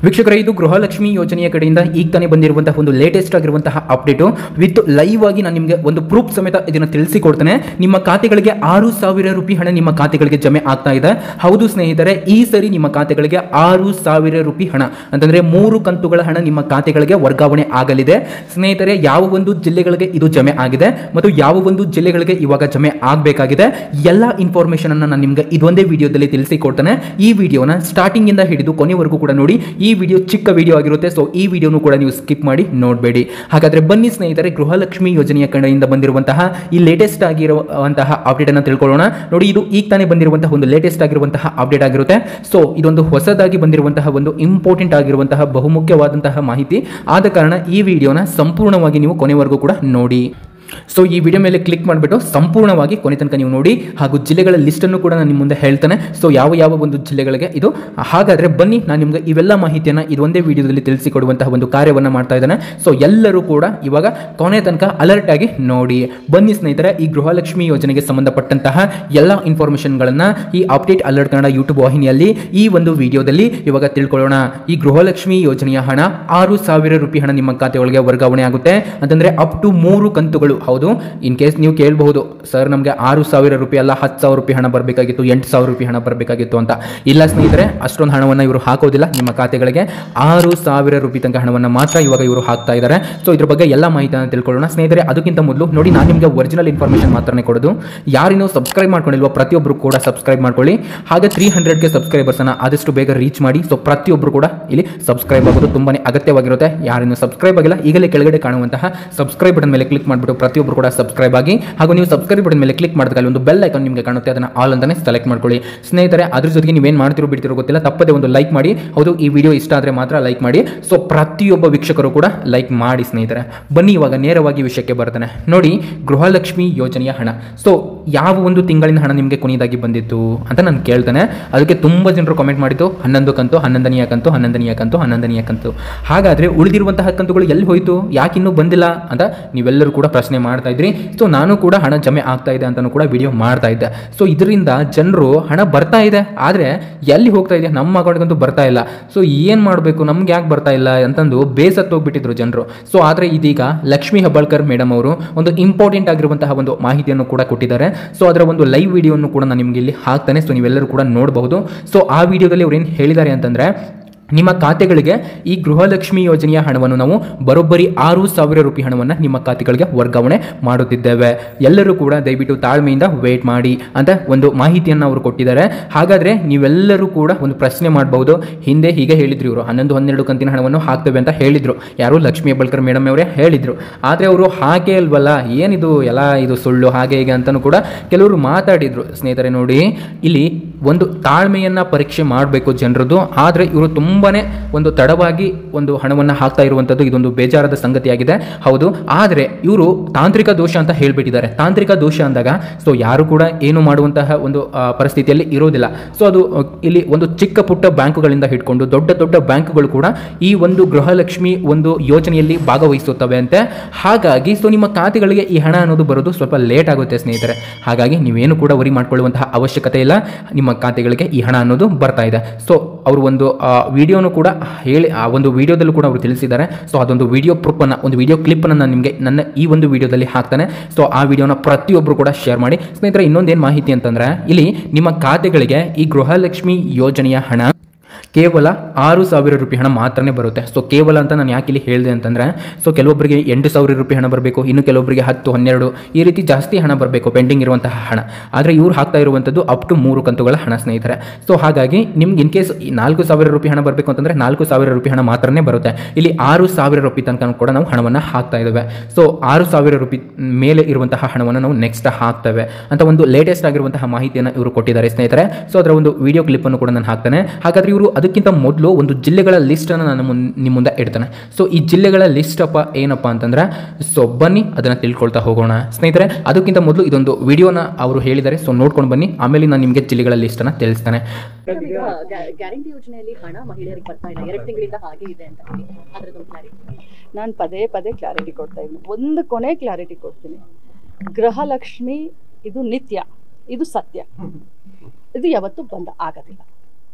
ವೀಕ್ಷಕರೇ ಇದು ಗೃಹಲಕ್ಷ್ಮಿ ಯೋಜನೆಯ ಕಡೆಯಿಂದ ಈಗ ತಾನೇ ಬಂದಿರುವಂತಹ ಒಂದು ಲೇಟೆಸ್ಟ್ ಆಗಿರುವಂತಹ ಅಪ್ಡೇಟು ವಿತ್ ಲೈವ್ ಆಗಿ ನಾನು ನಿಮಗೆ ಒಂದು ಪ್ರೂಫ್ ಸಮೇತ ಇದನ್ನು ತಿಳಿಸಿಕೊಡ್ತೇನೆ ನಿಮ್ಮ ಖಾತೆಗಳಿಗೆ ಆರು ಸಾವಿರ ರೂಪಾಯಿ ಹಣ ನಿಮ್ಮ ಖಾತೆಗಳಿಗೆ ಜಮೆ ಆಗ್ತಾ ಇದೆ ಹೌದು ಸ್ನೇಹಿತರೆ ಈ ಸರಿ ನಿಮ್ಮ ಖಾತೆಗಳಿಗೆ ಆರು ಸಾವಿರ ರೂಪಾಯಿ ಹಣ ಅಂತಂದ್ರೆ ಮೂರು ಕಂತುಗಳ ಹಣ ನಿಮ್ಮ ಖಾತೆಗಳಿಗೆ ವರ್ಗಾವಣೆ ಆಗಲಿದೆ ಸ್ನೇಹಿತರೆ ಯಾವ ಒಂದು ಜಿಲ್ಲೆಗಳಿಗೆ ಇದು ಜಮೆ ಆಗಿದೆ ಮತ್ತು ಯಾವ ಒಂದು ಜಿಲ್ಲೆಗಳಿಗೆ ಇವಾಗ ಜಮೆ ಆಗಬೇಕಾಗಿದೆ ಎಲ್ಲ ಇನ್ಫಾರ್ಮೇಶನ್ ಅನ್ನ ನಾನು ನಿಮ್ಗೆ ಇದೊಂದೇ ವಿಡಿಯೋದಲ್ಲಿ ತಿಳಿಸಿಕೊಡ್ತೇನೆ ಈ ವಿಡಿಯೋನ ಸ್ಟಾರ್ಟಿಂಗ್ ಇಂದ ಹಿಡಿದು ಕೊನೆವರೆಗೂ ಕೂಡ ನೋಡಿ ಈ ವಿಡಿಯೋ ಚಿಕ್ಕ ವಿಡಿಯೋ ಆಗಿರುತ್ತೆ ಸೊ ಈ ವಿಡಿಯೋನು ಕೂಡ ನೀವು ಸ್ಕಿಪ್ ಮಾಡಿ ನೋಡಬೇಡಿ ಹಾಗಾದ್ರೆ ಬನ್ನಿ ಸ್ನೇಹಿತರೆ ಗೃಹಲಕ್ಷ್ಮಿ ಯೋಜನೆಯ ಕಡೆಯಿಂದ ಬಂದಿರುವಂತಹ ಈ ಲೇಟೆಸ್ಟ್ ಆಗಿರುವಂತಹ ಅಪ್ಡೇಟ್ ಅನ್ನು ತಿಳ್ಕೊಳ್ಳೋಣ ನೋಡಿ ಇದು ಈಗ ತಾನೇ ಬಂದಿರುವಂತಹ ಒಂದು ಲೇಟೆಸ್ಟ್ ಆಗಿರುವಂತಹ ಅಪ್ಡೇಟ್ ಆಗಿರುತ್ತೆ ಸೊ ಇದೊಂದು ಹೊಸದಾಗಿ ಬಂದಿರುವಂತಹ ಒಂದು ಇಂಪಾರ್ಟೆಂಟ್ ಆಗಿರುವಂತಹ ಬಹುಮುಖ್ಯವಾದಂತಹ ಮಾಹಿತಿ ಆದ ಕಾರಣ ಈ ವಿಡಿಯೋನ ಸಂಪೂರ್ಣವಾಗಿ ನೀವು ಕೊನೆವರೆಗೂ ಕೂಡ ನೋಡಿ ಸೊ ಈ ವಿಡಿಯೋ ಮೇಲೆ ಕ್ಲಿಕ್ ಮಾಡಿಬಿಟ್ಟು ಸಂಪೂರ್ಣವಾಗಿ ಕೊನೆ ತನಕ ನೀವು ನೋಡಿ ಹಾಗೂ ಜಿಲ್ಲೆಗಳ ಲಿಸ್ಟನ್ನು ಕೂಡ ನಾನು ನಿಮ್ಮ ಮುಂದೆ ಹೇಳ್ತೇನೆ ಸೊ ಯಾವ ಯಾವ ಒಂದು ಜಿಲ್ಲೆಗಳಿಗೆ ಇದು ಹಾಗಾದರೆ ಬನ್ನಿ ನಾನು ನಿಮ್ಗೆ ಇವೆಲ್ಲ ಮಾಹಿತಿಯನ್ನು ಇದೊಂದೇ ವಿಡಿಯೋದಲ್ಲಿ ತಿಳಿಸಿಕೊಡುವಂತಹ ಒಂದು ಕಾರ್ಯವನ್ನು ಮಾಡ್ತಾ ಇದ್ದೇನೆ ಸೊ ಎಲ್ಲರೂ ಕೂಡ ಇವಾಗ ಕೊನೆ ತನಕ ಅಲರ್ಟ್ ಆಗಿ ನೋಡಿ ಬನ್ನಿ ಸ್ನೇಹಿತರೆ ಈ ಗೃಹಲಕ್ಷ್ಮಿ ಯೋಜನೆಗೆ ಸಂಬಂಧಪಟ್ಟಂತಹ ಎಲ್ಲ ಇನ್ಫಾರ್ಮೇಷನ್ಗಳನ್ನು ಈ ಅಪ್ಡೇಟ್ ಅಲರ್ಟ್ ಕನ್ನಡ ಯೂಟ್ಯೂಬ್ ವಾಹಿನಿಯಲ್ಲಿ ಈ ಒಂದು ವಿಡಿಯೋದಲ್ಲಿ ಇವಾಗ ತಿಳ್ಕೊಳ್ಳೋಣ ಈ ಗೃಹಲಕ್ಷ್ಮಿ ಯೋಜನೆಯ ಹಣ ಆರು ಸಾವಿರ ರೂಪಾಯಿ ಹಣ ನಿಮ್ಮ ಖಾತೆ ಒಳಗೆ ವರ್ಗಾವಣೆ ಆಗುತ್ತೆ ಅಂತಂದ್ರೆ ಅಪ್ ಟು ಮೂರು ಕಂತುಗಳು ಹೌದು ಇನ್ ಕೇಸ್ ನೀವು ಕೇಳಬಹುದು ಸರ್ ನಮಗೆ ಆರು ಸಾವಿರ ರೂಪಾಯಿ ಅಲ್ಲ ಹತ್ತು ಸಾವಿರ ರೂಪಾಯಿ ಹಣ ಬರಬೇಕಾಗಿತ್ತು ಎಂಟು ಸಾವಿರ ರೂಪಾಯಿ ಹಣ ಬರಬೇಕಾಗಿತ್ತು ಅಂತ ಇಲ್ಲ ಸ್ನೇಹಿತರೆ ಅಷ್ಟೊಂದು ಹಣವನ್ನು ಇವರು ಹಾಕೋದಿಲ್ಲ ನಿಮ್ಮ ಖಾತೆಗಳಿಗೆ ಆರು ಸಾವಿರ ರೂಪಾಯಿ ತನಕ ಹಣವನ್ನು ಮಾತ್ರ ಇವಾಗ ಇವರು ಹಾಕ್ತಾ ಇದ್ದಾರೆ ಸೊ ಇದ್ರ ಬಗ್ಗೆ ಎಲ್ಲ ಮಾಹಿತಿಯನ್ನು ತಿಳ್ಕೊಳ್ಳೋಣ ಸ್ನೇಹಿತರೆ ಅದಕ್ಕಿಂತ ಮೊದಲು ನೋಡಿ ನಾನು ನಿಮಗೆ ಒರಿಜಿನಲ್ ಇನ್ಫಾರ್ಮೇಷನ್ ಮಾತ್ರನೇ ಕೊಡೋದು ಯಾರಿನೂ ಸಬ್ಸ್ಕ್ರೈಬ್ ಮಾಡ್ಕೊಂಡಿಲ್ವೋ ಪ್ರತಿಯೊಬ್ಬರು ಕೂಡ ಸಬ್ಸ್ಕ್ರೈಬ್ ಮಾಡ್ಕೊಳ್ಳಿ ಹಾಗೆ ತ್ರೀ ಹಂಡ್ರೆಡ್ಗೆ ಸಬ್ಸ್ಕ್ರೈಬರ್ಸನ್ನು ಆದಷ್ಟು ಬೇಗ ರೀಚ್ ಮಾಡಿ ಸೊ ಪ್ರತಿಯೊಬ್ಬರು ಕೂಡ ಇಲ್ಲಿ ಸಬ್ಸ್ಕ್ರೈಬ್ ಆಗೋದು ತುಂಬಾನೇ ಅಗತ್ಯವಾಗಿರುತ್ತೆ ಯಾರಿನ್ನೂ ಸಬ್ಸ್ಕ್ರೈಬ್ ಆಗಿಲ್ಲ ಈಗಲೇ ಕೆಳಗಡೆ ಕಾಣುವಂತಹ ಸಬ್ಸ್ಕ್ರೈಬ್ ಬಟನ್ ಮೇಲೆ ಕ್ಲಿಕ್ ಮಾಡಿಬಿಟ್ಟು ಪ್ರತಿಯೊಬ್ಬರು ಕೂಡ ಸಬ್ಸ್ಕ್ರೈಬ್ ಆಗಿ ಹಾಗೂ ನೀವು ಸಬ್ಸ್ಕ್ರೈಬ್ ಬಟನ್ ಮೇಲೆ ಕ್ಲಿಕ್ ಮಾಡಿದಾಗ ಅಲ್ಲಿ ಒಂದು ಬೆಲ್ ಐಕಾನ್ ನಿಮಗೆ ಕಾಣುತ್ತೆ ಅದನ್ನು ಆಲ್ ಅಂತಾನೆ ಸೆಲೆಕ್ಟ್ ಮಾಡ್ಕೊಳ್ಳಿ ಸ್ನೇಹಿತರೆ ಅದ್ರ ಜೊತೆಗೆ ನೀವೇನು ಮಾಡ್ತಿರೋ ಬಿಡ್ತಿರೋ ಗೊತ್ತಿಲ್ಲ ತಪ್ಪದೆ ಒಂದು ಲೈಕ್ ಮಾಡಿ ಹೌದು ಈ ವಿಡಿಯೋ ಇಷ್ಟ ಆದರೆ ಮಾತ್ರ ಲೈಕ್ ಮಾಡಿ ಸೊ ಪ್ರತಿಯೊಬ್ಬ ವೀಕ್ಷಕರು ಕೂಡ ಲೈಕ್ ಮಾಡಿ ಸ್ನೇಹಿತರೆ ಬನ್ನಿ ಇವಾಗ ನೇರವಾಗಿ ವಿಷಯಕ್ಕೆ ಬರ್ತಾನೆ ನೋಡಿ ಗೃಹಲಕ್ಷ್ಮಿ ಯೋಜನೆಯ ಹಣ ಸೊ ಯಾವ ಒಂದು ತಿಂಗಳಿನ ಹಣ ನಿಮಗೆ ಕೊನೆಯದಾಗಿ ಬಂದಿತ್ತು ಅಂತ ನಾನು ಕೇಳ್ತೇನೆ ಅದಕ್ಕೆ ತುಂಬ ಜನರು ಕಾಮೆಂಟ್ ಮಾಡಿದ್ದು ಹನ್ನೊಂದು ಕಂತು ಹನ್ನೊಂದನೆಯ ಕಂತು ಹನ್ನೊಂದನೆಯ ಕಂತು ಹನ್ನೊಂದನೆಯ ಕಂತು ಹಾಗಾದರೆ ಉಳಿದಿರುವಂತಹ ಕಂತುಗಳು ಎಲ್ಲಿ ಹೋಯಿತು ಯಾಕೆ ಇನ್ನೂ ಬಂದಿಲ್ಲ ಅಂತ ನೀವೆಲ್ಲರೂ ಕೂಡ ಪ್ರಶ್ನೆ ಮಾಡ್ತಾ ಇದ್ರಿ ಸೊ ನಾನು ಕೂಡ ಹಣ ಜಮೆ ಆಗ್ತಾ ಇದೆ ಅಂತಲೂ ಕೂಡ ವಿಡಿಯೋ ಮಾಡ್ತಾ ಇದ್ದೆ ಸೊ ಇದರಿಂದ ಜನರು ಹಣ ಬರ್ತಾ ಇದೆ ಆದರೆ ಎಲ್ಲಿ ಹೋಗ್ತಾ ಇದೆ ನಮ್ಮ ಅಕೌಂಟ್ಗಂತೂ ಬರ್ತಾ ಇಲ್ಲ ಸೊ ಏನು ಮಾಡಬೇಕು ನಮ್ಗೆ ಯಾಕೆ ಬರ್ತಾ ಇಲ್ಲ ಅಂತಂದು ಬೇಸತ್ತು ಹೋಗ್ಬಿಟ್ಟಿದ್ರು ಜನರು ಸೊ ಆದರೆ ಇದೀಗ ಲಕ್ಷ್ಮೀ ಹೆಬ್ಬಾಳ್ಕರ್ ಮೇಡಮ್ ಅವರು ಒಂದು ಇಂಪಾರ್ಟೆಂಟ್ ಆಗಿರುವಂತಹ ಒಂದು ಮಾಹಿತಿಯನ್ನು ಕೂಡ ಕೊಟ್ಟಿದ್ದಾರೆ ಸೊ ಅದರ ಒಂದು ಲೈವ್ ವಿಡಿಯೋನು ಕೂಡ ನಾನು ನಿಮಗೆ ಇಲ್ಲಿ ಹಾಕ್ತಾನೆ ಸೊ ನೀವೆಲ್ಲರೂ ಕೂಡ ನೋಡಬಹುದು ಸೊ ಆ ವಿಡಿಯೋದಲ್ಲಿ ಅವ್ರು ಏನು ಹೇಳಿದ್ದಾರೆ ಅಂತಂದ್ರೆ ನಿಮ್ಮ ಖಾತೆಗಳಿಗೆ ಈ ಗೃಹಲಕ್ಷ್ಮಿ ಯೋಜನೆಯ ಹಣವನ್ನು ನಾವು ಬರೋಬ್ಬರಿ ಆರು ಸಾವಿರ ರೂಪಾಯಿ ಹಣವನ್ನು ನಿಮ್ಮ ಖಾತೆಗಳಿಗೆ ವರ್ಗಾವಣೆ ಮಾಡುತ್ತಿದ್ದೇವೆ ಎಲ್ಲರೂ ಕೂಡ ದಯವಿಟ್ಟು ತಾಳ್ಮೆಯಿಂದ ವೇಟ್ ಮಾಡಿ ಅಂತ ಒಂದು ಮಾಹಿತಿಯನ್ನು ಅವರು ಕೊಟ್ಟಿದ್ದಾರೆ ಹಾಗಾದರೆ ನೀವೆಲ್ಲರೂ ಕೂಡ ಒಂದು ಪ್ರಶ್ನೆ ಮಾಡಬಹುದು ಹಿಂದೆ ಹೀಗೆ ಹೇಳಿದ್ರು ಇವರು ಹನ್ನೊಂದು ಹನ್ನೆರಡು ಕಂತಿನ ಹಣವನ್ನು ಹಾಕ್ತೇವೆ ಅಂತ ಹೇಳಿದ್ರು ಯಾರು ಲಕ್ಷ್ಮೀ ಹೆಬ್ಬಳ್ಕರ್ ಮೇಡಮ್ ಅವರೇ ಹೇಳಿದ್ರು ಆದರೆ ಅವರು ಹಾಗೆ ಅಲ್ವಲ್ಲ ಏನಿದು ಎಲ್ಲ ಇದು ಸುಳ್ಳು ಹಾಗೆ ಹೀಗೆ ಅಂತಲೂ ಕೂಡ ಕೆಲವರು ಮಾತಾಡಿದ್ರು ಸ್ನೇಹಿತರೆ ನೋಡಿ ಇಲ್ಲಿ ಒಂದು ತಾಳ್ಮೆಯನ್ನು ಪರೀಕ್ಷೆ ಮಾಡಬೇಕು ಜನರದ್ದು ಆದರೆ ಇವರು ತುಂಬಾನೇ ಒಂದು ತಡವಾಗಿ ಒಂದು ಹಣವನ್ನು ಹಾಕ್ತಾ ಇರುವಂಥದ್ದು ಇದೊಂದು ಬೇಜಾರದ ಸಂಗತಿಯಾಗಿದೆ ಹೌದು ಆದರೆ ಇವರು ತಾಂತ್ರಿಕ ದೋಷ ಅಂತ ಹೇಳ್ಬಿಟ್ಟಿದ್ದಾರೆ ತಾಂತ್ರಿಕ ದೋಷ ಅಂದಾಗ ಸೊ ಯಾರು ಕೂಡ ಏನು ಮಾಡುವಂತಹ ಒಂದು ಆ, ಪರಿಸ್ಥಿತಿಯಲ್ಲಿ ಇರೋದಿಲ್ಲ ಸೊ ಅದು ಅ, ಇಲ್ಲಿ ಒಂದು ಚಿಕ್ಕ ಪುಟ್ಟ ಬ್ಯಾಂಕುಗಳಿಂದ ಹಿಡ್ಕೊಂಡು ದೊಡ್ಡ ದೊಡ್ಡ ಬ್ಯಾಂಕುಗಳು ಕೂಡ ಈ ಒಂದು ಗೃಹಲಕ್ಷ್ಮಿ ಒಂದು ಯೋಜನೆಯಲ್ಲಿ ಭಾಗವಹಿಸುತ್ತವೆ ಅಂತೆ ಹಾಗಾಗಿ ಸೊ ನಿಮ್ಮ ಖಾತೆಗಳಿಗೆ ಈ ಹಣ ಅನ್ನೋದು ಬರೋದು ಸ್ವಲ್ಪ ಲೇಟ್ ಆಗುತ್ತೆ ಸ್ನೇಹಿತರೆ ಹಾಗಾಗಿ ನೀವೇನು ಕೂಡ ವರಿ ಮಾಡ್ಕೊಳ್ಳುವಂತಹ ಅವಶ್ಯಕತೆ ಇಲ್ಲ ನಿಮ್ಮ ಖಾತೆಗಳಿಗೆ ಈ ಹಣ ಅನ್ನೋದು ಬರ್ತಾ ಇದೆ ಸೊ ಅವರು ಒಂದು ವಿಡಿಯೋನು ಕೂಡ ಹೇಳಿ ಆ ಒಂದು ವಿಡಿಯೋದಲ್ಲೂ ಕೂಡ ಅವರು ತಿಳಿಸಿದ್ದಾರೆ ಸೊ ಅದೊಂದು ವಿಡಿಯೋ ಪ್ರೂಫನ್ನು ಒಂದು ವಿಡಿಯೋ ಕ್ಲಿಪ್ಪನ್ನು ನಾನು ನಿಮಗೆ ನನ್ನ ಈ ಒಂದು ವಿಡಿಯೋದಲ್ಲಿ ಹಾಕ್ತಾನೆ ಸೊ ಆ ವಿಡಿಯೋನ ಪ್ರತಿಯೊಬ್ಬರು ಕೂಡ ಶೇರ್ ಮಾಡಿ ಸ್ನೇಹಿತರೆ ಇನ್ನೊಂದೇನು ಮಾಹಿತಿ ಅಂತಂದ್ರೆ ಇಲ್ಲಿ ನಿಮ್ಮ ಖಾತೆಗಳಿಗೆ ಈ ಗೃಹಲಕ್ಷ್ಮಿ ಯೋಜನೆಯ ಹಣ ಕೇವಲ ಆರು ಸಾವಿರ ರೂಪಾಯಿ ಹಣ ಮಾತ್ರನೇ ಬರುತ್ತೆ ಸೊ ಕೇವಲ ಅಂತ ನಾನು ಯಾಕೆ ಇಲ್ಲಿ ಹೇಳಿದೆ ಅಂತಂದರೆ ಸೊ ಕೆಲವೊಬ್ಬರಿಗೆ ಎಂಟು ಸಾವಿರ ರೂಪಾಯಿ ಹಣ ಬರಬೇಕು ಇನ್ನು ಕೆಲವೊಬ್ಬರಿಗೆ ಹತ್ತು ಹನ್ನೆರಡು ಈ ರೀತಿ ಜಾಸ್ತಿ ಹಣ ಬರಬೇಕು ಪೆಂಡಿಂಗ್ ಇರುವಂತಹ ಹಣ ಆದರೆ ಇವ್ರು ಹಾಕ್ತಾ ಇರುವಂಥದ್ದು ಅಪ್ ಟು ಮೂರು ಕಂತುಗಳ ಹಣ ಸ್ನೇಹಿತರೆ ಸೊ ಹಾಗಾಗಿ ನಿಮ್ಗೆ ಇನ್ ಕೇಸ್ ನಾಲ್ಕು ಸಾವಿರ ರೂಪಾಯಿ ಹಣ ಬರಬೇಕು ಅಂತಂದರೆ ನಾಲ್ಕು ಸಾವಿರ ರೂಪಾಯಿ ಹಣ ಮಾತ್ರನೇ ಬರುತ್ತೆ ಇಲ್ಲಿ ಆರು ಸಾವಿರ ರೂಪಾಯಿ ತನಕ ಕೂಡ ನಾವು ಹಣವನ್ನು ಹಾಕ್ತಾ ಇದ್ದೇವೆ ಸೊ ಆರು ಸಾವಿರ ರೂಪಾಯಿ ಮೇಲೆ ಇರುವಂತಹ ಹಣವನ್ನು ನಾವು ನೆಕ್ಸ್ಟ್ ಹಾಕ್ತೇವೆ ಅಂತ ಒಂದು ಲೇಟೆಸ್ಟ್ ಆಗಿರುವಂತಹ ಮಾಹಿತಿಯನ್ನು ಇವರು ಕೊಟ್ಟಿದ್ದಾರೆ ಸ್ನೇಹಿತರೆ ಸೊ ಅದರ ಒಂದು ವಿಡಿಯೋ ಕ್ಲಿಪ್ಪನ್ನು ಕೂಡ ನಾನು ಹಾಕ್ತೇನೆ ಹಾಗಾದ್ರೆ ಇವರು ಅದಕ್ಕಿಂತ ಮೊದಲು ಒಂದು ಜಿಲ್ಲೆಗಳ ಲಿಸ್ಟನ್ನು ನಾನು ಮುನ್ ನಿಮ್ಮ ಮುಂದೆ ಇಡ್ತೇನೆ ಸೊ ಈ ಜಿಲ್ಲೆಗಳ ಲಿಸ್ಟ್ ಅಪ್ಪ ಏನಪ್ಪ ಅಂತಂದ್ರೆ ಸೊ ಬನ್ನಿ ಅದನ್ನು ತಿಳ್ಕೊಳ್ತಾ ಹೋಗೋಣ ಸ್ನೇಹಿತರೆ ಅದಕ್ಕಿಂತ ಮೊದಲು ಇದೊಂದು ವಿಡಿಯೋನ ಅವರು ಹೇಳಿದ್ದಾರೆ ಸೊ ನೋಡ್ಕೊಂಡು ಬನ್ನಿ ಆಮೇಲೆ ನಾನು ನಿಮಗೆ ಜಿಲ್ಲೆಗಳ ಲಿಸ್ಟನ್ನು ತಿಳಿಸ್ತೇನೆ ಈಗ ಗ್ಯಾ- ಗ್ಯಾರಂಟಿ ಯೋಜನೆಯಲ್ಲಿ ಹಣ ಮಹಿಳೆಯರಿಗೆ ಬರ್ತಾ ಇಲ್ಲ ಎರಡು ತಿಂಗಳಿಂದ ಹಾಗೆ ಇದೆ ಅಂತ ಹೇಳಿ ಅದ್ರದ್ದೊಂದು ಕ್ಲಾರಿಟಿ ನಾನು ಪದೇ ಪದೇ ಕ್ಲಾರಿಟಿ ಕೊಡ್ತಾ ಇದ್ದೀನಿ ಒಂದು ಕೊನೆ ಕ್ಲಾರಿಟಿ ಕೊಡ್ತೀನಿ ಗೃಹಲಕ್ಷ್ಮಿ ಇದು ನಿತ್ಯ ಇದು ಸತ್ಯ ಇದು ಯಾವತ್ತೂ ಬಂದ ಆಗೋದಿಲ್ಲ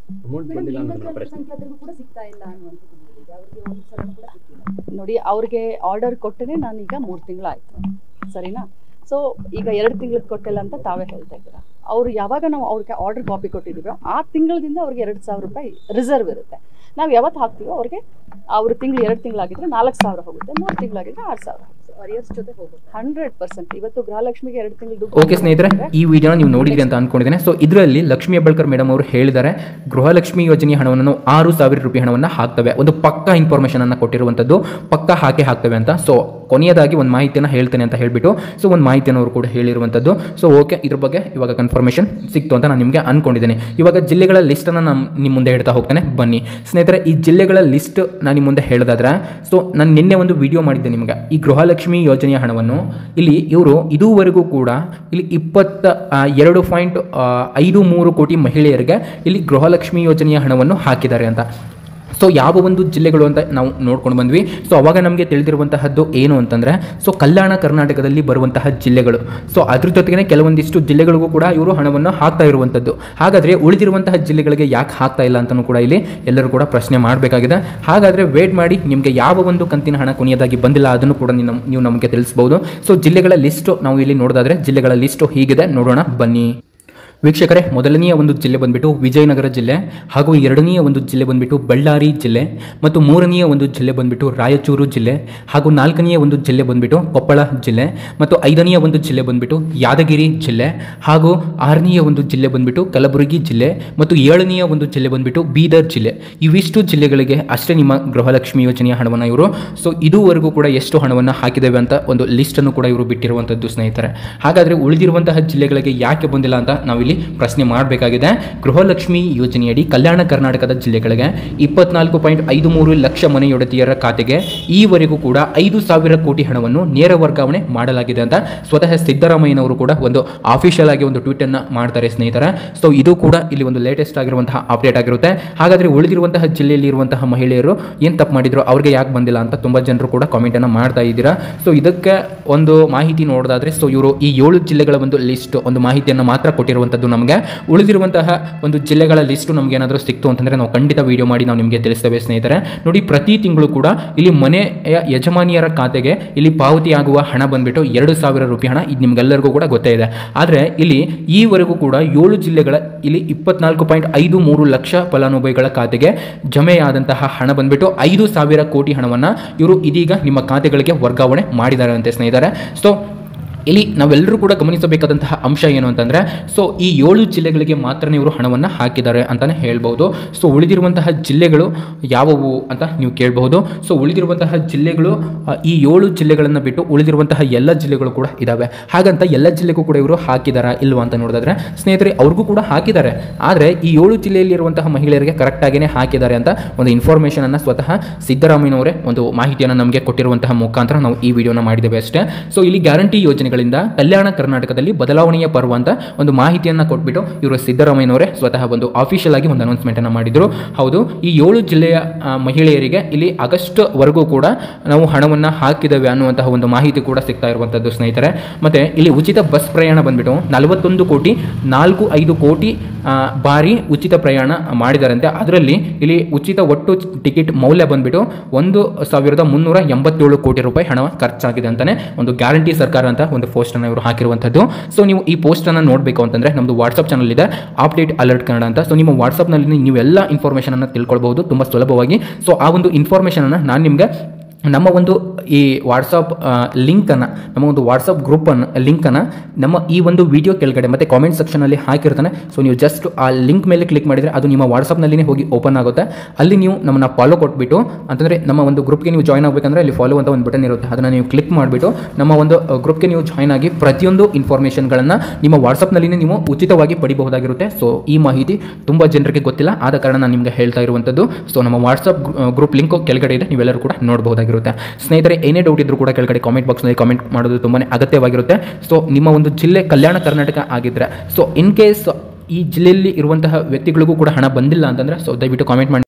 ಅಮೌಂಟ್ ಮೇಡಮ್ ಬಂದಿಲ್ಲ ಲಿಂಗ ಅನ್ನೋದ್ರ ಪ್ರಶ್ನೆ ಅಲ್ಪಸಂಖ್ಯಾತರಿಗೂ ಕೂಡ ಸಿಗ್ತಾ ಇಲ್ಲ ಅನ್ನುವಂಥದ್ದು ಹೇಳಿದೆ. ಅವ್ರಿಗೆ ಒಂದು ಸಲ ಕೂಡ ಸಿಕ್ಕಿಲ್ಲ ನೋಡಿ ಅವ್ರಿಗೆ ಆರ್ಡರ್ ಕೊಟ್ಟರೆ ನಾನೀಗ ಮೂರು ತಿಂಗಳಾಯ್ತು ಸರಿನಾ ಸೊ ಈಗ ಎರಡು ತಿಂಗಳಿಗೆ ಕೊಟ್ಟಿಲ್ಲ ಅಂತ ತಾವೇ ಹೇಳ್ತಾ ಇದ್ದೀರಾ ಅವ್ರು ಯಾವಾಗ ನಾವು ಅವ್ರಿಗೆ ಆರ್ಡರ್ ಕಾಪಿ ಕೊಟ್ಟಿದ್ದೀವೋ ಆ ತಿಂಗಳದಿಂದ ಅವ್ರಿಗೆ ಎರಡು ಸಾವಿರ ರೂಪಾಯಿ ರಿಸರ್ವ್ ಇರುತ್ತೆ ನಾವು ಯಾವತ್ತು ಹಾಕ್ತೀವೋ ಅವ್ರಿಗೆ ಅವ್ರ ತಿಂಗಳು ಎರಡು ತಿಂಗಳಾಗಿದ್ರೆ ನಾಲ್ಕು ಸಾವಿರ ಹೋಗುತ್ತೆ ಮೂರು ತಿಂಗಳಾಗಿದ್ರೆ ಆರು ಸಾವಿರ ಸೊ ಅರಿಯರ್ಸ್ ಜೊತೆ ಹೋಗುತ್ತೆ ಹಂಡ್ರೆಡ್ ಪರ್ಸೆಂಟ್ ಇವತ್ತು ಗೃಹಲಕ್ಷ್ಮಿಗೆ ಎರಡು ತಿಂಗಳು ಓಕೆ ಸ್ನೇಹಿತರೆ ಈ ವಿಡಿಯೋನ ನೀವು ನೋಡಿದ್ರಿ ಅಂತ ಅನ್ಕೊಂಡಿದ್ದೇನೆ ಸೊ ಇದರಲ್ಲಿ ಲಕ್ಷ್ಮೀ ಹೆಬ್ಬಳ್ಕರ್ ಮೇಡಮ್ ಅವರು ಹೇಳಿದ್ದಾರೆ ಗೃಹಲಕ್ಷ್ಮಿ ಯೋಜನೆಯ ಹಣವನ್ನು ನಾವು ಆರು ಸಾವಿರ ರೂಪಾಯಿ ಹಣವನ್ನು ಹಾಕ್ತವೆ ಒಂದು ಪಕ್ಕಾ ಇನ್ಫಾರ್ಮೇಷನ್ ಅನ್ನ ಕೊಟ್ಟಿರುವಂಥದ್ದು ಪಕ್ಕಾ ಹಾಕಿ ಹಾಕ್ತವೆ ಅಂತ ಸೊ ಕೊನೆಯದಾಗಿ ಒಂದು ಮಾಹಿತಿಯನ್ನು ಹೇಳ್ತೇನೆ ಅಂತ ಹೇಳಿಬಿಟ್ಟು ಸೊ ಒಂದು ಮಾಹಿತಿಯನ್ನು ಅವರು ಕೂಡ ಹೇಳಿರುವಂಥದ್ದು ಸೊ ಓಕೆ ಇದ್ರ ಬಗ್ಗೆ ಇವಾಗ ಕನ್ಫರ್ಮೇಷನ್ ಸಿಕ್ತು ಅಂತ ನಾನು ನಿಮಗೆ ಅನ್ಕೊಂಡಿದ್ದೀನಿ ಇವಾಗ ಜಿಲ್ಲೆಗಳ ಲಿಸ್ಟನ್ನು ನಾನು ನಿಮ್ಮ ಮುಂದೆ ಹೇಳ್ತಾ ಹೋಗ್ತೇನೆ ಬನ್ನಿ ಸ್ನೇಹಿತರೆ ಈ ಜಿಲ್ಲೆಗಳ ಲಿಸ್ಟ್ ನಾನು ನಿಮ್ಮ ಮುಂದೆ ಹೇಳೋದಾದ್ರೆ ಸೊ ನಾನು ನಿನ್ನೆ ಒಂದು ವಿಡಿಯೋ ಮಾಡಿದ್ದೆ ನಿಮಗೆ ಈ ಗೃಹಲಕ್ಷ್ಮಿ ಯೋಜನೆಯ ಹಣವನ್ನು ಇಲ್ಲಿ ಇವರು ಇದುವರೆಗೂ ಕೂಡ ಇಲ್ಲಿ ಇಪ್ಪತ್ತ ಆ, ಎರಡು ಪಾಯಿಂಟ್ ಐದು ಮೂರು ಕೋಟಿ ಮಹಿಳೆಯರಿಗೆ ಇಲ್ಲಿ ಗೃಹಲಕ್ಷ್ಮಿ ಯೋಜನೆಯ ಹಣವನ್ನು ಹಾಕಿದ್ದಾರೆ ಅಂತ ಸೊ ಯಾವ ಒಂದು ಜಿಲ್ಲೆಗಳು ಅಂತ ನಾವು ನೋಡ್ಕೊಂಡು ಬಂದ್ವಿ ಸೊ ಅವಾಗ ನಮಗೆ ತಿಳಿದಿರುವಂತಹದ್ದು ಏನು ಅಂತಂದ್ರೆ ಸೊ ಕಲ್ಯಾಣ ಕರ್ನಾಟಕದಲ್ಲಿ ಬರುವಂತಹ ಜಿಲ್ಲೆಗಳು ಸೊ ಅದ್ರ ಜೊತೆಗೆ ಕೆಲವೊಂದಿಷ್ಟು ಜಿಲ್ಲೆಗಳಿಗೂ ಕೂಡ ಇವರು ಹಣವನ್ನು ಹಾಕ್ತಾ ಇರುವಂಥದ್ದು ಹಾಗಾದ್ರೆ ಉಳಿದಿರುವಂತಹ ಜಿಲ್ಲೆಗಳಿಗೆ ಯಾಕೆ ಹಾಕ್ತಾ ಇಲ್ಲ ಅಂತಲೂ ಕೂಡ ಇಲ್ಲಿ ಎಲ್ಲರೂ ಕೂಡ ಪ್ರಶ್ನೆ ಮಾಡಬೇಕಾಗಿದೆ ಹಾಗಾದ್ರೆ ವೇಟ್ ಮಾಡಿ ನಿಮಗೆ ಯಾವ ಒಂದು ಕಂತಿನ ಹಣ ಕೊನೆಯದಾಗಿ ಬಂದಿಲ್ಲ ಅದನ್ನು ಕೂಡ ನೀವು ನಮ್- ನೀವು ನಮಗೆ ತಿಳಿಸಬಹುದು ಸೊ ಜಿಲ್ಲೆಗಳ ಲಿಸ್ಟು ನಾವು ಇಲ್ಲಿ ನೋಡೋದಾದ್ರೆ ಜಿಲ್ಲೆಗಳ ಲಿಸ್ಟು ಹೀಗಿದೆ ನೋಡೋಣ ಬನ್ನಿ ವೀಕ್ಷಕರೇ ಮೊದಲನೆಯ ಒಂದು ಜಿಲ್ಲೆ ಬಂದ್ಬಿಟ್ಟು ವಿಜಯನಗರ ಜಿಲ್ಲೆ ಹಾಗೂ ಎರಡನೆಯ ಒಂದು ಜಿಲ್ಲೆ ಬಂದ್ಬಿಟ್ಟು ಬಳ್ಳಾರಿ ಜಿಲ್ಲೆ ಮತ್ತು ಮೂರನೆಯ ಒಂದು ಜಿಲ್ಲೆ ಬಂದ್ಬಿಟ್ಟು ರಾಯಚೂರು ಜಿಲ್ಲೆ ಹಾಗೂ ನಾಲ್ಕನೆಯ ಒಂದು ಜಿಲ್ಲೆ ಬಂದ್ಬಿಟ್ಟು ಕೊಪ್ಪಳ ಜಿಲ್ಲೆ ಮತ್ತು ಐದನೆಯ ಒಂದು ಜಿಲ್ಲೆ ಬಂದ್ಬಿಟ್ಟು ಯಾದಗಿರಿ ಜಿಲ್ಲೆ ಹಾಗೂ ಆರನೆಯ ಒಂದು ಜಿಲ್ಲೆ ಬಂದ್ಬಿಟ್ಟು ಕಲಬುರಗಿ ಜಿಲ್ಲೆ ಮತ್ತು ಏಳನೆಯ ಒಂದು ಜಿಲ್ಲೆ ಬಂದ್ಬಿಟ್ಟು ಬೀದರ್ ಜಿಲ್ಲೆ ಇವಿಷ್ಟು ಜಿಲ್ಲೆಗಳಿಗೆ ಅಷ್ಟೇ ನಿಮ್ಮ ಗೃಹಲಕ್ಷ್ಮಿ ಯೋಜನೆಯ ಹಣವನ್ನು ಇವರು ಸೊ ಇದುವರೆಗೂ ಕೂಡ ಎಷ್ಟು ಹಣವನ್ನು ಹಾಕಿದ್ದೇವೆ ಅಂತ ಒಂದು ಲಿಸ್ಟನ್ನು ಕೂಡ ಇವರು ಬಿಟ್ಟಿರುವಂಥದ್ದು ಸ್ನೇಹಿತರೆ ಹಾಗಾದರೆ ಉಳಿದಿರುವಂತಹ ಜಿಲ್ಲೆಗಳಿಗೆ ಯಾಕೆ ಬಂದಿಲ್ಲ ಅಂತ ನಾವಿಲ್ಲಿ ಪ್ರಶ್ನೆ ಮಾಡಬೇಕಾಗಿದೆ ಗೃಹಲಕ್ಷ್ಮಿ ಯೋಜನೆಯಡಿ ಕಲ್ಯಾಣ ಕರ್ನಾಟಕದ ಜಿಲ್ಲೆಗಳಿಗೆ ಇಪ್ಪತ್ನಾಲ್ಕು ಪಾಯಿಂಟ್ ಐದು ಮೂರು ಲಕ್ಷ ಮನೆಯೊಡತಿಯರ ಖಾತೆಗೆ ಈವರೆಗೂ ಕೂಡ ಐದು ಸಾವಿರ ಕೋಟಿ ಹಣವನ್ನು ನೇರ ವರ್ಗಾವಣೆ ಮಾಡಲಾಗಿದೆ ಅಂತ ಸ್ವತಃ ಸಿದ್ದರಾಮಯ್ಯನವರು ಕೂಡ ಒಂದು ಅಫಿಷಿಯಲ್ ಆಗಿ ಒಂದು ಟ್ವೀಟ್ ಅನ್ನ ಮಾಡ್ತಾರೆ ಸ್ನೇಹಿತರೆ ಸೊ ಇದು ಕೂಡ ಇಲ್ಲಿ ಒಂದು ಲೇಟೆಸ್ಟ್ ಆಗಿರುವಂತಹ ಅಪ್ಡೇಟ್ ಆಗಿರುತ್ತೆ ಹಾಗಾದ್ರೆ ಉಳಿದಿರುವಂತಹ ಜಿಲ್ಲೆಯಲ್ಲಿ ಇರುವಂತಹ ಮಹಿಳೆಯರು ಏನ್ ತಪ್ಪು ಮಾಡಿದ್ರು ಅವ್ರಿಗೆ ಯಾಕೆ ಬಂದಿಲ್ಲ ಅಂತ ತುಂಬಾ ಜನರು ಕೂಡ ಕಾಮೆಂಟ್ ಅನ್ನ ಮಾಡ್ತಾ ಇದ್ದೀರಾ ಸೊ ಇದಕ್ಕೆ ಒಂದು ಮಾಹಿತಿ ನೋಡೋದಾದ್ರೆ ಸೊ ಇವರು ಈ ಏಳು ಜಿಲ್ಲೆಗಳ ಒಂದು ಲಿಸ್ಟ್ ಒಂದು ಮಾಹಿತಿಯನ್ನು ಮಾತ್ರ ಕೊಟ್ಟಿರುವಂತದ್ದು ನಮಗೆ ಉಳಿದಿರುವಂತಹ ಒಂದು ಜಿಲ್ಲೆಗಳ ಲಿಸ್ಟ್ ನಮ್ಗೆ ಏನಾದರೂ ಸಿಕ್ತು ಅಂತಂದ್ರೆ ನಾವು ಖಂಡಿತ ವಿಡಿಯೋ ಮಾಡಿ ನಾವು ನಿಮಗೆ ತಿಳಿಸ್ತೇವೆ ಸ್ನೇಹಿತರೆ ನೋಡಿ ಪ್ರತಿ ತಿಂಗಳು ಕೂಡ ಇಲ್ಲಿ ಮನೆಯ ಯಜಮಾನಿಯರ ಖಾತೆಗೆ ಇಲ್ಲಿ ಪಾವತಿಯಾಗುವ ಹಣ ಬಂದ್ಬಿಟ್ಟು ಎರಡು ಸಾವಿರ ರೂಪಾಯಿ ಹಣ ಇದು ನಿಮ್ಗೆಲ್ಲರಿಗೂ ಕೂಡ ಗೊತ್ತೇ ಇದೆ ಆದರೆ ಇಲ್ಲಿ ಈವರೆಗೂ ಕೂಡ ಏಳು ಜಿಲ್ಲೆಗಳ ಇಲ್ಲಿ ಇಪ್ಪತ್ನಾಲ್ಕು ಪಾಯಿಂಟ್ ಐದು ಮೂರು ಲಕ್ಷ ಫಲಾನುಭವಿಗಳ ಖಾತೆಗೆ ಜಮೆಯಾದಂತಹ ಹಣ ಬಂದ್ಬಿಟ್ಟು ಐದು ಸಾವಿರ ಕೋಟಿ ಹಣವನ್ನ ಇವರು ಇದೀಗ ನಿಮ್ಮ ಖಾತೆಗಳಿಗೆ ವರ್ಗಾವಣೆ ಮಾಡಿದ್ದಾರೆ ಅಂತೆ ಸ್ನೇಹಿತರೆ ಸೊ ಇಲ್ಲಿ ನಾವೆಲ್ಲರೂ ಕೂಡ ಗಮನಿಸಬೇಕಾದಂತಹ ಅಂಶ ಏನು ಅಂತಂದ್ರೆ ಸೊ ಈ ಏಳು ಜಿಲ್ಲೆಗಳಿಗೆ ಮಾತ್ರ ಇವರು ಹಣವನ್ನು ಹಾಕಿದ್ದಾರೆ ಅಂತಾನೆ ಹೇಳ್ಬೋದು ಸೊ ಉಳಿದಿರುವಂತಹ ಜಿಲ್ಲೆಗಳು ಯಾವುವು ಅಂತ ನೀವು ಕೇಳಬಹುದು ಸೊ ಉಳಿದಿರುವಂತಹ ಜಿಲ್ಲೆಗಳು ಆ, ಈ ಏಳು ಜಿಲ್ಲೆಗಳನ್ನು ಬಿಟ್ಟು ಉಳಿದಿರುವಂತಹ ಎಲ್ಲ ಜಿಲ್ಲೆಗಳು ಕೂಡ ಇದಾವೆ ಹಾಗಂತ ಎಲ್ಲ ಜಿಲ್ಲೆಗೂ ಕೂಡ ಇವರು ಹಾಕಿದಾರಾ ಇಲ್ವಾ ಅಂತ ನೋಡಿದ್ರೆ ಸ್ನೇಹಿತರೆ ಅವ್ರಿಗೂ ಕೂಡ ಹಾಕಿದ್ದಾರೆ ಆದರೆ ಈ ಏಳು ಜಿಲ್ಲೆಯಲ್ಲಿರುವಂತಹ ಮಹಿಳೆಯರಿಗೆ ಕರೆಕ್ಟ್ ಆಗಿನೇ ಹಾಕಿದ್ದಾರೆ ಅಂತ ಒಂದು ಇನ್ಫಾರ್ಮೇಷನ್ ಅನ್ನ ಸ್ವತಃ ಸಿದ್ದರಾಮಯ್ಯನವರೇ ಒಂದು ಮಾಹಿತಿಯನ್ನು ನಮಗೆ ಕೊಟ್ಟಿರುವಂತಹ ಮುಖಾಂತರ ನಾವು ಈ ವಿಡಿಯೋನ ಮಾಡಿದ್ದೇವೆ ಅಷ್ಟೇ ಸೊ ಇಲ್ಲಿ ಗ್ಯಾರಂಟಿ ಯೋಜನೆಗಳಿಂದ ಕಲ್ಯಾಣ ಕರ್ನಾಟಕದಲ್ಲಿ ಬದಲಾವಣೆಯ ಪರ್ವ ಅಂತ ಒಂದು ಮಾಹಿತಿಯನ್ನ ಕೊಟ್ಬಿಟ್ಟು ಇವರು ಸಿದ್ದರಾಮಯ್ಯನವರೇ ಸ್ವತಃ ಒಂದು ಅಫಿಷಿಯಲ್ ಆಗಿ ಒಂದು ಅನೌನ್ಸ್ಮೆಂಟ್ ಅನ್ನ ಮಾಡಿದ್ರು ಹೌದು ಈ ಏಳು ಜಿಲ್ಲೆಯ ಆ, ಮಹಿಳೆಯರಿಗೆ ಇಲ್ಲಿ ಆಗಸ್ಟ್ ವರೆಗೂ ಕೂಡ ನಾವು ಹಣವನ್ನ ಹಾಕಿದ್ದೇವೆ ಅನ್ನುವಂತಹ ಒಂದು ಮಾಹಿತಿ ಕೂಡ ಸಿಗ್ತಾ ಇರುವಂತದ್ದು ಸ್ನೇಹಿತರೆ ಮತ್ತೆ ಇಲ್ಲಿ ಉಚಿತ ಬಸ್ ಪ್ರಯಾಣ ಬಂದ್ಬಿಟ್ಟು ನಲವತ್ತೊಂದು ಕೋಟಿ ನಾಲ್ಕು ಐದು ಕೋಟಿ ಆ, ಬಾರಿ ಉಚಿತ ಪ್ರಯಾಣ ಮಾಡಿದಾರಂತೆ ಅದರಲ್ಲಿ ಇಲ್ಲಿ ಉಚಿತ ಒಟ್ಟು ಟಿಕೆಟ್ ಮೌಲ್ಯ ಬಂದ್ಬಿಟ್ಟು ಒಂದು ಸಾವಿರದ ಮುನ್ನೂರ ಎಂಬತ್ತೇಳು ಕೋಟಿ ರೂಪಾಯಿ ಹಣ ಖರ್ಚಾಗಿದೆ ಅಂತಾನೆ ಒಂದು ಗ್ಯಾರಂಟಿ ಸರ್ಕಾರ ಅಂತ ಒಂದು ಪೋಸ್ಟ್ ಅನ್ನು ಇವರು ಹಾಕಿರುವಂತದ್ದು ಸೊ ನೀವು ಈ ಪೋಸ್ಟ್ ಅನ್ನ ನೋಡಬೇಕು ಅಂತಂದ್ರೆ ನಮ್ದು ವಾಟ್ಸ್ಆಪ್ ಚಾನಲ್ ಇದೆ ಅಪ್ಡೇಟ್ ಅಲರ್ಟ್ ಕನ್ನಡ ಅಂತ ಸೊ ನಿಮ್ಮ ವಾಟ್ಸ್ಆಪ್ ನಲ್ಲಿ ನೀವು ಎಲ್ಲ ಇನ್ಫಾರ್ಮೇಶನ್ ಅನ್ನ ತಿಳ್ಕೊಳ್ಬಹುದು ತುಂಬಾ ಸುಲಭವಾಗಿ ಸೊ ಆ ಒಂದು ಇನ್ಫಾರ್ಮೇಶನ್ ಅನ್ನ ನಾನು ನಿಮ್ಗೆ ನಮ್ಮ ಒಂದು ಈ ವಾಟ್ಸಪ್ ಲಿಂಕನ್ನು ನಮ್ಮ ಒಂದು ವಾಟ್ಸಪ್ ಗ್ರೂಪನ್ನು ಲಿಂಕನ್ನು ನಮ್ಮ ಈ ಒಂದು ವಿಡಿಯೋ ಕೆಳಗಡೆ ಮತ್ತು ಕಾಮೆಂಟ್ ಸೆಕ್ಷನಲ್ಲಿ ಹಾಕಿರ್ತಾನೆ ಸೊ ನೀವು ಜಸ್ಟ್ ಆ ಲಿಂಕ್ ಮೇಲೆ ಕ್ಲಿಕ್ ಮಾಡಿದರೆ ಅದು ನಿಮ್ಮ ವಾಟ್ಸಪ್ನಲ್ಲಿನೇ ಹೋಗಿ ಓಪನ್ ಆಗುತ್ತೆ ಅಲ್ಲಿ ನೀವು ನಮ್ಮನ್ನ ಫಾಲೋ ಕೊಟ್ಬಿಟ್ಟು ಅಂತಂದರೆ ನಮ್ಮ ಒಂದು ಗ್ರೂಪ್ಗೆ ನೀವು ಜಾಯ್ನ್ ಆಗಬೇಕಂದ್ರೆ ಅಲ್ಲಿ ಫಾಲೋ ಅಂತ ಒಂದು ಬಟನ್ ಇರುತ್ತೆ ಅದನ್ನು ನೀವು ಕ್ಲಿಕ್ ಮಾಡಿಬಿಟ್ಟು ನಮ್ಮ ಒಂದು ಗ್ರೂಪ್ಗೆ ನೀವು ಜಾಯ್ನ್ ಆಗಿ ಪ್ರತಿಯೊಂದು ಇನ್ಫಾರ್ಮೇಷನ್ಗಳನ್ನು ನಿಮ್ಮ ವಾಟ್ಸಪ್ನಲ್ಲಿನೇ ನೀವು ಉಚಿತವಾಗಿ ಪಡಿಬಹುದಾಗಿರುತ್ತೆ ಸೊ ಈ ಮಾಹಿತಿ ತುಂಬ ಜನರಿಗೆ ಗೊತ್ತಿಲ್ಲ ಆದ ಕಾರಣ ನಾನು ನಿಮಗೆ ಹೇಳ್ತಾ ಇರುವಂಥದ್ದು ಸೊ ನಮ್ಮ ವಾಟ್ಸಪ್ ಗ್ರೂಪ್ ಲಿಂಕ್ ಕೆಳಗಡೆ ಇದೆ ನೀವೆಲ್ಲರೂ ಕೂಡ ನೋಡಬಹುದಾಗಿರುತ್ತೆ ಸ್ನೇಹಿತರೆ ಏನೇ ಡೌಟ್ ಇದ್ರೂ ಕೂಡ ಕೆಳಗಡೆ ಕಾಮೆಂಟ್ ಬಾಕ್ಸ್ನಲ್ಲಿ ಕಾಮೆಂಟ್ ಮಾಡೋದು ತುಂಬಾ ಅಗತ್ಯವಾಗಿರುತ್ತೆ ಸೊ ನಿಮ್ಮ ಒಂದು ಜಿಲ್ಲೆ ಕಲ್ಯಾಣ ಕರ್ನಾಟಕ ಆಗಿದ್ದರೆ ಸೊ ಇನ್ ಕೇಸ್ ಈ ಜಿಲ್ಲೆಯಲ್ಲಿ ಇರುವಂತಹ ವ್ಯಕ್ತಿಗಳಿಗೂ ಕೂಡ ಹಣ ಬಂದಿಲ್ಲ ಅಂತಂದ್ರೆ ಸೊ ದಯವಿಟ್ಟು ಕಾಮೆಂಟ್ ಮಾಡಿ